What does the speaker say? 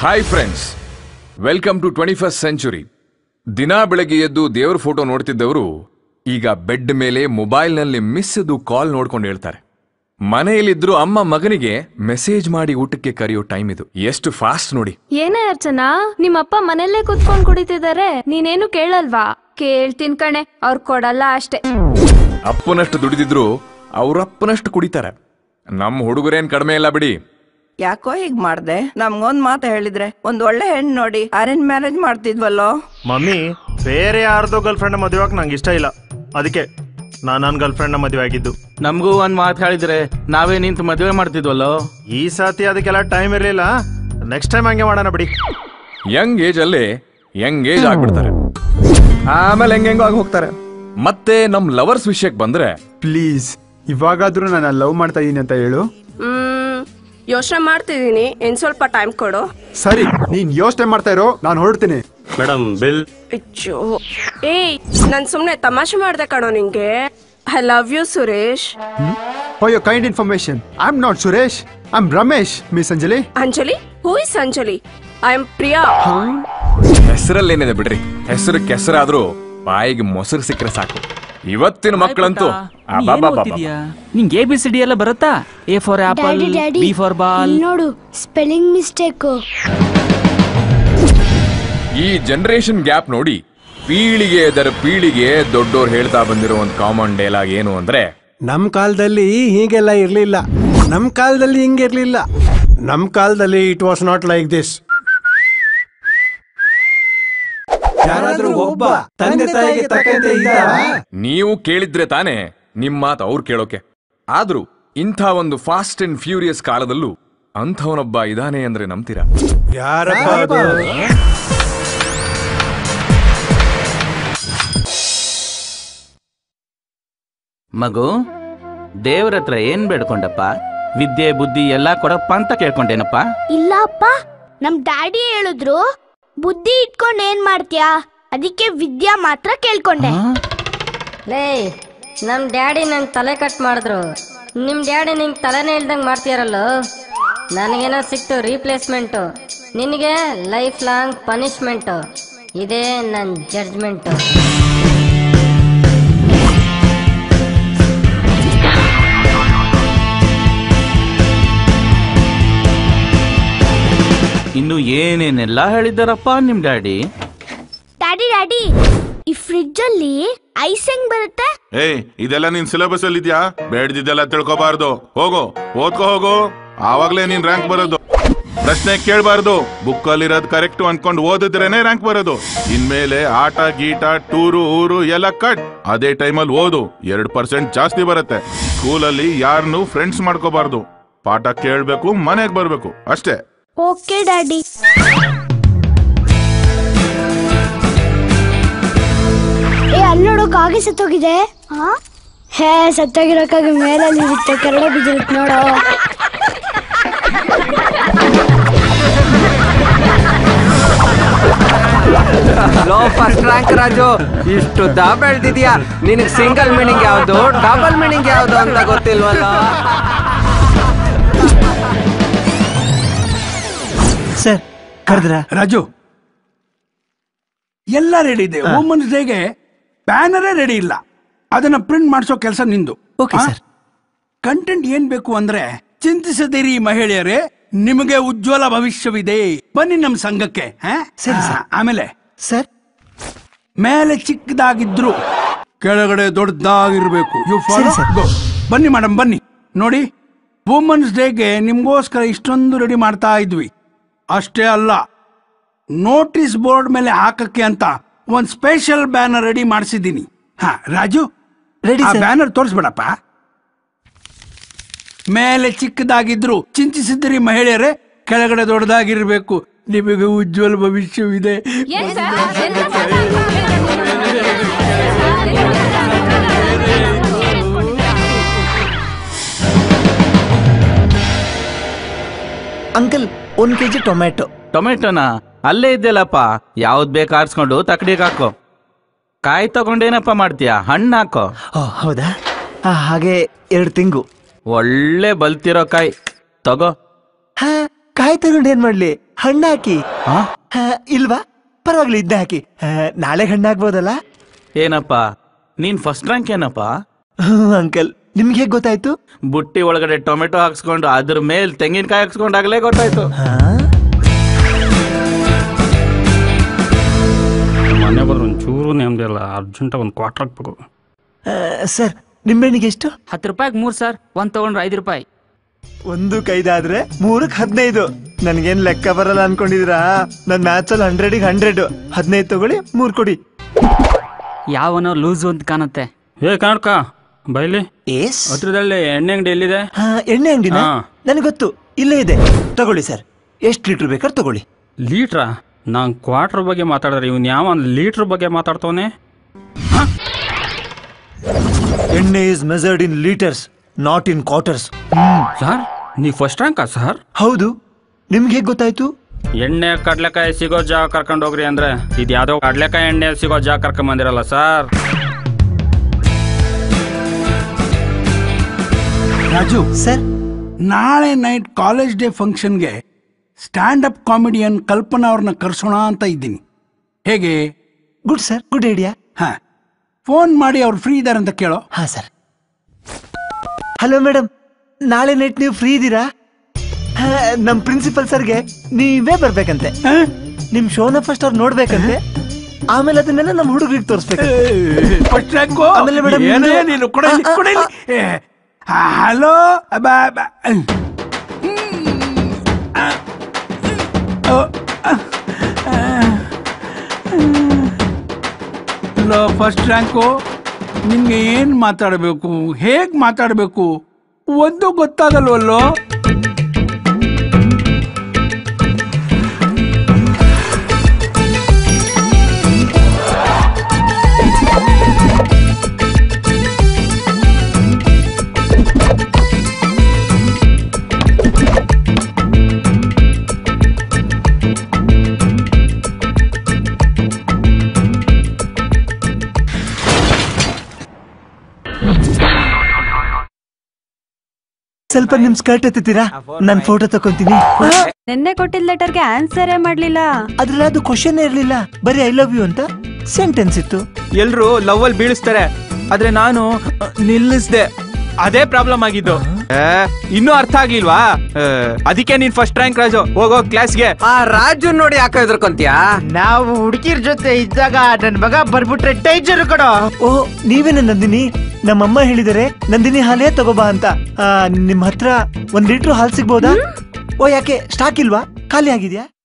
Hi friends welcome to twenty first century ದಿನಾ ಬೆಳಗ್ಗೆ ಎದ್ದು ದೇವ್ರ ಫೋಟೋ ನೋಡ್ತಿದ್ದವರು ಈಗ ಬೆಡ್ ಮೇಲೆ ಮೊಬೈಲ್ನಲ್ಲಿ ಮಿಸ್ಸದು ಕಾಲ್ ನೋಡ್ಕೊಂಡು ಹೇಳ್ತಾರೆ ಮನೆಯಲ್ಲಿದ್ರು ಅಮ್ಮ ಮಗನಿಗೆ ಮೆಸೇಜ್ ಮಾಡಿ ಊಟಕ್ಕೆ ಕರೆಯೋ ಟೈಮ್ ಇದು ಎಷ್ಟು ಫಾಸ್ಟ್ ನೋಡಿ ಏನೇ ಅರ್ಚನಾ ನಿಮ್ಮಪ್ಪ ಮನೆಯಲ್ಲೇ ಕುತ್ಕೊಂಡ್ ಕುಡಿತಿದ್ದಾರೆ ನೀನೇನು ಕೇಳಲ್ವಾ ಕೇಳ್ತೀನ್ ಕಣೆ ಅವ್ರ್ ಕೊಡಲ್ಲ ಅಷ್ಟೇ ಅಪ್ಪನಷ್ಟು ದುಡಿದಿದ್ರು ಅವ್ರಪ್ಪನಷ್ಟು ಕುಡಿತಾರೆ ನಮ್ಮ ಹುಡುಗರೇನ್ ಕಡಿಮೆ ಇಲ್ಲ ಬಿಡಿ ಯಾಕೋ ಹೀಗ್ ಮಾಡ್ದೆ ನಮ್ಗೊಂದ್ ಮಾತು ಹೇಳಿದ್ರೆ ಒಂದ್ ಒಳ್ಳೆ ಹೆಣ್ಣು ನೋಡಿ ಅರೇಂಜ್ ಮ್ಯಾರೇಜ್ ಮಾಡ್ತಿದ್ವಲ್ಲೋ ಮಮ್ಮಿ ಬೇರೆ ಯಾರ್ದೋ ಗರ್ಲ್ ಫ್ರೆಂಡ್ ಮದುವೆ ನಂಗೆ ಇಷ್ಟ ಇಲ್ಲ ಅದಕ್ಕೆ ನಾನು ನನ್ನ ಗರ್ಲ್ ಫ್ರೆಂಡ್ ಮದುವೆ ಆಗಿದ್ದು ನಮಗೂ ಒಂದ್ ಮಾತು ಹೇಳಿದ್ರೆ ನಾವೇ ನಿಂತು ಮದುವೆ ಮಾಡ್ತಿದ್ವಲ್ಲೋ ಈ ಸಾತಿ ಅದಕ್ಕೆಲ್ಲ ಟೈಮ್ ಇರಲಿಲ್ಲ ನೆಕ್ಸ್ಟ್ ಟೈಮ್ ಹಂಗೆ ಮಾಡೋಣ ಬಿಡಿ ಯಂಗ್ ಏಜ್ ಅಲ್ಲೇ ಯಂಗ್ ಏಜ್ ಆಗ್ಬಿಡ್ತಾರೆ ಆಮೇಲೆ ಹೆಂಗೆಂಗೋ ಆಗಿ ಹೋಗ್ತಾರೆ ಮತ್ತೆ ನಮ್ ಲವರ್ಸ್ ವಿಷಯಕ್ಕೆ ಬಂದ್ರೆ ಪ್ಲೀಸ್ ಇವಾಗಾದ್ರೂ ನಾನು ಲವ್ ಮಾಡ್ತಾ ಇದೀನಿ ಅಂತ ಹೇಳು ಹ್ಮ್ ಯೋಚನೆ ಮಾಡ್ತಿದ್ದೀನಿ ಇನ್ ಸ್ವಲ್ಪ ಟೈಮ್ ಕೊಡು ಸರಿ ನೀನ್ ಯೋಚನೆ ಮಾಡ್ತಾ ಇರೋ ನಾನು ಹೊರಡ್ತೀನಿ ಮೇಡಮ್ ಬಿಲ್ ಅಚ್ಚೋ ಏಯ್ ನಾನ್ ಸುಮ್ನೆ ತಮಾಷೆ ಮಾಡ್ದೆ ಕಣೋ ನಿಂಗೆ I love you Suresh for your kind information I am not Suresh I am Ramesh miss Anjali Anjali who is Anjali I am Priya ಹೆಸರಲ್ಲೇನಿದೆ ಬಿಡ್ರಿ ಹೆಸರು ಕೆಸರಾದ್ರೂ ಬಾಯಿಗೆ ಮೊಸರು ಸಿಕ್ಕರೆ ಸಾಕು ಇವತ್ತಿನ ಮಕ್ಕಳಂತೂ ಅಬ್ಬಬ್ಬಬ್ಬಬ್ಬ. ನಿಂಗೆ ಎ ಬಿ ಸಿ ಡಿ ಎಲ್ಲ ಬರುತ್ತಾ A for apple daddy daddy B for ball ಇಲ್ಲಿ ನೋಡು ಸ್ಪೆಲ್ಲಿಂಗ್ ಮಿಸ್ಟೇಕ್ ಈ ಜನರೇಷನ್ ಗ್ಯಾಪ್ ನೋಡಿ ಪೀಳಿಗೆ ಎದರ ಪೀಳಿಗೆ ದೊಡ್ಡೋರ್ ಹೇಳ್ತಾ ಬಂದಿರೋ ಒಂದು ಕಾಮನ್ ಡೈಲಾಗ್ ಏನು ಅಂದ್ರೆ ನಮ್ ಕಾಲದಲ್ಲಿ ಹೀಗೆಲ್ಲ ಇರ್ಲಿಲ್ಲ ನಮ್ ಕಾಲದಲ್ಲಿ ಹಿಂಗಿರ್ಲಿಲ್ಲ ನಮ್ ಕಾಲದಲ್ಲಿ it was not like this ಯಾರಾದ್ರೂ ಒಬ್ಬ ತಂದೆ ತಾಯಿಗೆ ತಕ್ಕಂತೆ ಇದ್ದಾರಾ? ನೀವು ಕೇಳಿದ್ರೆ ತಾನೇ ನಿಮ್ ಮಾತು ಅವ್ರು ಕೇಳೋಕೆ ಆದ್ರೂ ಇಂಥ ಒಂದು ಫಾಸ್ಟ್ ಅಂಡ್ ಫ್ಯೂರಿಯಸ್ ಕಾಲದಲ್ಲೂ ಅಂಥವನೊಬ್ಬ ಇದಾನೆ ಅಂದ್ರೆ ನಂಬ್ತೀರಾ ಯಾರಪ್ಪ ಅದು? ಮಗು ದೇವ್ರ ಹತ್ರ ಏನ್ ಬೇಡ್ಕೊಂಡಪ್ಪ ವಿದ್ಯೆ ಬುದ್ಧಿ ಎಲ್ಲಾ ಕೊಡಪ್ಪ ಅಂತ ಕೇಳ್ಕೊಂಡೇನಪ್ಪ ಇಲ್ಲ ಅಪ್ಪ ನಮ್ ಡ್ಯಾಡಿ ಹೇಳಿದ್ರು ಬುದ್ಧಿ ಇಟ್ಕೊಂಡ್ ಏನ್ ಮಾಡ್ತೀಯಾ ಅದಕ್ಕೆ ವಿದ್ಯಾ ಮಾತ್ರ ಕೇಳ್ಕೊಂಡೆ ಲೇ ನಮ್ ಡ್ಯಾಡಿ ನಂಗೆ ತಲೆ ಕಟ್ ಮಾಡಿದ್ರು ನಿಮ್ ಡ್ಯಾಡಿ ನಿಂಗೆ ತಲೆನೇ ಇಲ್ದಂಗೆ ಮಾಡ್ತೀರಲ್ಲೋ ನನಗೇನೋ ಸಿಕ್ತು ರೀಪ್ಲೇಸ್ಮೆಂಟು ನಿನಗೆ ಲೈಫ್ ಲಾಂಗ್ ಪನಿಷ್ಮೆಂಟು ಇದೇ ನನ್ನ ಜಡ್ಜ್ಮೆಂಟು ಇನ್ನು ಏನೇನೆಲ್ಲ ಹೇಳಿದಾರಪ್ಪ ನಿಮ್ ಡ್ಯಾಡಿ ಡ್ಯಾಡಿ ಡ್ಯಾಡಿ ಈ ಫ್ರಿಡ್ಜ್ ಅಲ್ಲಿ ಐಸ್ ಹೆಂಗ್ ಬರುತ್ತೆ ಏಯ್ ಇದೆಲ್ಲ ನಿನ್ ಸಿಲೆಬಸ್ ಅಲ್ಲಿ ಇದ್ಯಾ ಬೇಡ್ದಿದ್ದೆಲ್ಲ ತಿಳ್ಕೊಬಾರ್ದು ಹೋಗು ಓದ್ಕೋ ಹೋಗು ಆವಾಗ್ಲೇ ನೀನ್ ರ್ಯಾಂಕ್ ಬರೋದು ಪ್ರಶ್ನೆ ಕೇಳಬಾರ್ದು ಬುಕ್ ಅಲ್ಲಿರೋದ್ ಕರೆಕ್ಟ್ ಅನ್ಕೊಂಡು ಓದಿದ್ರೇನೆ ರ್ಯಾಂಕ್ ಬರೋದು ಇನ್ಮೇಲೆ ಆಟ ಗೀಟ ಟೂರು ಊರು ಎಲ್ಲ ಕಟ್ ಅದೇ ಟೈಮಲ್ಲಿ ಓದು ಎರಡ್ ಪರ್ಸೆಂಟ್ ಜಾಸ್ತಿ ಬರುತ್ತೆ ಸ್ಕೂಲಲ್ಲಿ ಯಾರನ್ನು ಫ್ರೆಂಡ್ಸ್ ಮಾಡ್ಕೋಬಾರ್ದು ಪಾಠ ಕೇಳ್ಬೇಕು ಮನೆಗ್ ಬರ್ಬೇಕು ಅಷ್ಟೇ ಓಕೆ ಡ್ಯಾಡಿ ಏ ಅಲ್ಲಿ ನೋಡು ಕಾಗೆ ಸತ್ತೋಗಿದೆ ಹೇ ಸತ್ತೋಗಿರೋಕ್ಕಾಗಿ ಮೇಲಲ್ಲಿ ಇರುತ್ತೆ ಕೆರಡೆ ಬಿದ್ದಿರುತ್ತೆ ನೋಡು ಲೋ ಫಸ್ಟ್ ರ್ಯಾಂಕ್ ರಾಜು ಇಷ್ಟು ದಾ ಬೆಳ್ದಿದ್ಯಾ ನಿನಗೆ ಸಿಂಗಲ್ ಮೀನಿಂಗ್ ಯಾವ್ದು ಡಬಲ್ ಮೀನಿಂಗ್ ಯಾವ್ದು ಅಂತ ಗೊತ್ತಿಲ್ವಲ್ಲ ಸರ್ ಕರೆದ್ರ ರಾಜು ಎಲ್ಲ ರೆಡಿ ಇದೆ ವುಮನ್ಸ್ ಡೇಗೆ ಬ್ಯಾನರೇ ರೆಡಿ ಇಲ್ಲ ಅದನ್ನ ಪ್ರಿಂಟ್ ಮಾಡಿಸೋ ಕೆಲಸ ನಿಂದು ಕಂಟೆಂಟ್ ಏನ್ ಬೇಕು ಅಂದ್ರೆ ಚಿಂತಿಸದಿರಿ ಮಹಿಳೆಯರೇ ನಿಮಗೆ ಉಜ್ವಲ ಭವಿಷ್ಯವಿದೆ ಬನ್ನಿ ನಮ್ಮ ಸಂಘಕ್ಕೆ ಆ? ಆ, ಆಮೇಲೆ ಸರ್ ಮೇಲೆ ಚಿಕ್ಕದಾಗಿದ್ರು ಕೆಳಗಡೆ ದೊಡ್ಡದಾಗಿರ್ಬೇಕು ಯು ಫಾಲೋ ಬನ್ನಿ ಮೇಡಮ್ ಬನ್ನಿ ನೋಡಿ ವುಮನ್ಸ್ ಡೇಗೆ ನಿಮ್ಗೋಸ್ಕರ ಇಷ್ಟೊಂದು ರೆಡಿ ಮಾಡ್ತಾ ಇದ್ವಿ ಅಷ್ಟೇ ಅಲ್ಲ ನೋಟಿಸ್ ಬೋರ್ಡ್ ಮೇಲೆ ಹಾಕಕ್ಕೆ ಅಂತ ಒಂದ್ ಸ್ಪೆಷಲ್ ಬ್ಯಾನರ್ ರೆಡಿ ಮಾಡಿಸಿದ್ದೀನಿ ಹಾ ರಾಜು ರೆಡಿ ಬ್ಯಾನರ್ ತೋರಿಸ್ಬೇಡಪ್ಪ ಮೇಲೆ ಚಿಕ್ಕದಾಗಿದ್ರು ಚಿಂತಿಸಿದ್ರಿ ಮಹಿಳೆಯರೇ ಕೆಳಗಡೆ ದೊಡ್ಡದಾಗಿರ್ಬೇಕು ನಿಮಗೆ ಉಜ್ವಲ ಭವಿಷ್ಯವಿದೆ ಅಂಕಲ್ ಒಂದ್ ಕೆಜಿ ಟೊಮ್ಯಾಟೊ ಟೊಮೆಟೊನಾ ಅಲ್ಲೇ ಇದ್ದೆಲ್ಲಪ್ಪ ಯಾವ್ದ್ ಬೇಕು ಆರಿಸ್ಕೊಂಡು ತಕಡಿಗೆ ಹಾಕೋ ಕಾಯಿ ತಗೊಂಡೇನಪ್ಪ ಮಾಡ್ತೀಯಾ ಹಣ್ಣು ಹಾಕೋ ಹೌದಾ ಆ, ಹಾಗೆ ಎರಡು ತಿಂಗು ಒಳ್ಳೆ ಬಲ್ತಿರೋ ಕಾಯಿ ತಗೋ ಹಾ ಕಾಯಿ ತಗೊಂಡು ಏನ್ ಮಾಡ್ಲಿ ಹಣ್ಣು ಹಾಕಿ ಹಾ, ಇಲ್ವಾ ಪರವಾಗಿಲ್ಲ ಇದ್ದ ಹಾಕಿ ಹಾ, ನಾಳೆ ಹಣ್ಣು ಹಾಕ್ಬೋದಲ್ಲ ಏನಪ್ಪ ನೀನ್ ಫಸ್ಟ್ ರ್ಯಾಂಕ್ ಏನಪ್ಪ ಅಂಕಲ್ ನಿಮ್ಗೆ ಹೇಗ್ ಗೊತ್ತಾಯ್ತು ಬುಟ್ಟಿ ಒಳಗಡೆ ಟೊಮೆಟೊ ಹಾಕ್ಸ್ಕೊಂಡು ಅದ್ರ ಮೇಲೆ ತೆಂಗಿನಕಾಯಿ ಹಾಕ್ಸ್ಕೊಂಡಾಗ್ಲೇ ಗೊತ್ತಾಯ್ತು ಮನೆ ಬಂದ್ರೆ ಒಂಚೂರು ನೆಮ್ಮದಿ ಇಲ್ಲ ಅರ್ಜೆಂಟಾಗಿ ಒಂದು ಕ್ವಾರ್ಟರ್ ಹಾಕ್ಬೇಕು ಸರ್ ನಿಂಬೆಹಣ್ಣಿಗೆ ಎಷ್ಟು ಹತ್ತು ರೂಪಾಯಿಗೆ ಮೂರು ಸರ್ ಒಂದು ತಗೊಂಡ್ರೆ ಐದು ರೂಪಾಯಿ ಒಂದು ಕೈದಾದ್ರೆ ಮೂರಕ್ ಹದಿನೈದು ನನ್ಗೇನ್ ಲೆಕ್ಕ ಬರಲ್ಲ ಅನ್ಕೊಂಡಿದ್ರಾ ನನ್ ಮ್ಯಾಥ್ಸ್ ಅಲ್ಲಿ ಹಂಡ್ರೆಡಿಗೆ ಹಂಡ್ರೆಡ್ ಹದಿನೈದು ತಗೊಳ್ಳಿ ಮೂರ್ ಕೊಡಿ ಯಾವನೋ ಲೂಸು ಅಂತ ಕಾಣುತ್ತೆ ಏ ಕನ್ನಡಕ ಬೈಲಿ ಏಸ್ ಹತ್ರದಲ್ಲಿ ಎಣ್ಣೆ ಅಂಗಡಿ ಎಲ್ಲಿದೆ ಹಾ ಎಣ್ಣೆ ಅಂಗಡಿನ ಹಾ. ನನಗೆ ಗೊತ್ತು ಇಲ್ಲೇ ಇದೆ ತಗೊಳ್ಳಿ ಸರ್ ಎಷ್ಟು ಲೀಟರ್ ಬೇಕಾದ್ರೆ ತಗೊಳ್ಳಿ ಲೀಟ್ರಾ ನಾನು ಕ್ವಾರ್ಟರ್ ಬಗ್ಗೆ ಮಾತಾಡಿದ್ರೆ ಇವ್ನು ಯಾವ ಲೀಟ್ರ್ ಬಗ್ಗೆ ಮಾತಾಡ್ತವನೆ ಎಣ್ಣೆ is measured in litres not in quarters sir ನೀವು ಫಸ್ಟ್ ರ್ಯಾಂಕಾ ಸರ್ ಹೌದು ನಿಮ್ಗೆ ಹೇಗ್ ಗೊತ್ತಾಯ್ತು ಎಣ್ಣೆ ಕಡ್ಲೆಕಾಯಿ ಸಿಗೋ ಜಾಗ ಕರ್ಕೊಂಡು ಹೋಗ್ರಿ ಅಂದ್ರೆ ಇದು ಯಾವ್ದೋ ಕಡ್ಲೆಕಾಯಿ ಎಣ್ಣೆ ಸಿಗೋ ಜಾಗ ಕರ್ಕೊಂಡ್ ಬಂದಿರಲ್ಲ ಸರ್ ರಾಜು ಸರ್ ನಾಳೆ ನೈಟ್ ಕಾಲೇಜ್ ಡೇ ಫಂಕ್ಷನ್ಗೆ ಸ್ಟ್ಯಾಂಡ್ ಅಪ್ ಕಾಮಿಡಿಯನ್ ಕಲ್ಪನಾ ಅವ್ರನ್ನ ಕರ್ಸೋಣ ಅಂತ ಇದ್ದೀನಿ ಹೇಗೆ ಗುಡ್ ಸರ್ ಗುಡ್ ಐಡಿಯಾ ಹಾ ಫೋನ್ ಮಾಡಿ ಅವ್ರು ಫ್ರೀ ಇದ್ದಾರೆ ಅಂತ ಕೇಳೋ ಹಾ ಸರ್ ಹಲೋ ಮೇಡಮ್ ನಾಳೆ ನೈಟ್ ನೀವು ಫ್ರೀ ಇದ್ದೀರಾ ಹಾ, ನಮ್ ಪ್ರಿನ್ಸಿಪಲ್ ಸರ್ಗೆ ನೀವೇ ಬರ್ಬೇಕಂತೆ ನಿಮ್ ಶೋನ ಫಸ್ಟ್ ಅವ್ರು ನೋಡ್ಬೇಕಂತೆ ಆಮೇಲೆ ಅದನ್ನೆಲ್ಲ ನಮ್ಮ ಹುಡುಗರಿಗೆ ತೋರಿಸ್ಬೇಕು ಫಸ್ಟ್ ರ್ಯಾಂಕು ಆಮೇಲೆ ಮೇಡಮ್ ಏನೇ ನೀನು ಕೊಡಲಿ ಕೊಡಲಿ ಹಲೋ ಹಲೋ ಫಸ್ಟ್ ರ್ಯಾಂಕು ನಿಮ್ಗೆ ಏನ್ ಮಾತಾಡಬೇಕು ಹೇಗ್ ಮಾತಾಡಬೇಕು ಒಂದು ಗೊತ್ತಾಗಲ್ವಲ್ಲೋ ಸ್ವಲ್ಪ ನಿಮ್ ಸ್ಕರ್ಟ್ ಎತ್ತೀರಾ ನಾನ್ ಫೋಟೋ ತಕೊಂತೀನಿ ನಿನ್ನೆ ಕೊಟ್ಟಿದ್ದ ಲೆಟರ್ಗೆ ಆನ್ಸರೇ ಮಾಡ್ಲಿಲ್ಲ ಅದ್ರಲ್ಲಿ ಅದು ಕ್ವಶನ್ ಇರ್ಲಿಲ್ಲ ಬರೀ ಐ ಲವ್ ಯು ಅಂತ ಸೆಂಟೆನ್ಸ್ ಇತ್ತು ಎಲ್ರು ಲವ್ ಅಲ್ಲಿ ಬೀಳಿಸ್ತಾರೆ ಆದ್ರೆ ನಾನು ಅ, ನಿಲ್ಲಿಸ್ದೆ ಅದೇ ಪ್ರಾಬ್ಲಮ್ ಆಗಿದ್ದು ಆ, ಇನ್ನೂ ಅರ್ಥ ಆಗ್ಲಿಲ್ವಾ ಆ, ಅದಕ್ಕೆ ನೀನ್ ಫಸ್ಟ್ ರ್ಯಾಂಕ್ ರಾಜು ಹೋಗೋ ಕ್ಲಾಸ್ಗೆ ಆ ರಾಜು ನೋಡಿ ಯಾಕೆ ಹೆದರ್ಕೊಂತೀಯಾ ನಾವು ಹುಡುಗಿರ್ ಜೊತೆ ಇದ್ದಾಗ ನನ್ ಮಗ ಬರ್ಬಿಟ್ರೆ ಡೇಂಜರ್ ಕಡ ಓ ನೀವೇನ ನಂದಿನಿ ನಮ್ಮಮ್ಮ ಹೇಳಿದರೆ ನಂದಿನಿ ಹಾಲೇ ತಗೋಬಾ ಅಂತ ಆ, ನಿಮ್ ಹತ್ರ ಒಂದ್ ಲೀಟರ್ ಹಾಲ್ ಸಿಗ್ಬೋದಾ ಓ ಯಾಕೆ ಸ್ಟಾಕ್ ಇಲ್ವಾ ಖಾಲಿ ಆಗಿದ್ಯಾ